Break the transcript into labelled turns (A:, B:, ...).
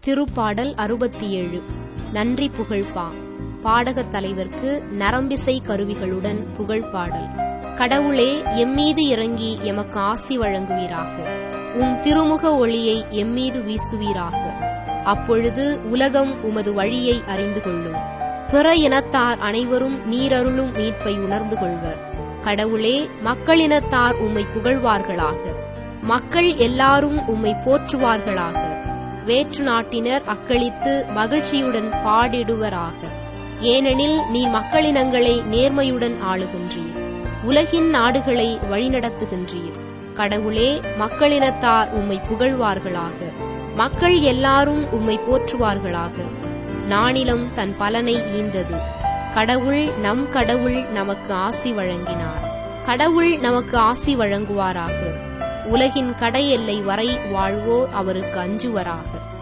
A: திருப்பாடல் அறுபத்தி ஏழு நன்றி புகழ்பா பாடகர் தலைவர்க்கு நரம்பிசை கருவிகளுடன் புகழ் பாடல் கடவுளே எம்மீது இறங்கி எமக்கு ஆசி வழங்குவீராக உம் திருமுக ஒளியை எம்மீது வீசுவீராக அப்பொழுது உலகம் உமது வழியை அறிந்து கொள்ளும் பிற இனத்தார் அனைவரும் நீரருளும் மீட்பை உணர்ந்து கொள்வர் கடவுளே மக்களினத்தார் உம்மை புகழ்வார்களாக மக்கள் எல்லாரும் உம்மை போற்றுவார்களாக வேற்று நாட்டினர் அக்களித்து மகிழ்ச்சியுடன் பாடிடுவராக ஏனெனில் நீ மக்களினங்களை நேர்மையுடன் ஆளுகின்றீர் உலகின் நாடுகளை வழிநடத்துகின்றீர் கடவுளே மக்களினத்தார் உம்மை புகழ்வார்களாக மக்கள் எல்லாரும் உம்மை போற்றுவார்களாக நானிலம் தன் பலனை ஈந்தது கடவுள் நம் கடவுள் நமக்கு ஆசி வழங்கினார் கடவுள் நமக்கு ஆசி வழங்குவாராக உலகின் கடை எல்லை வரை வாழ்வோர் அவருக்கு அஞ்சுவராக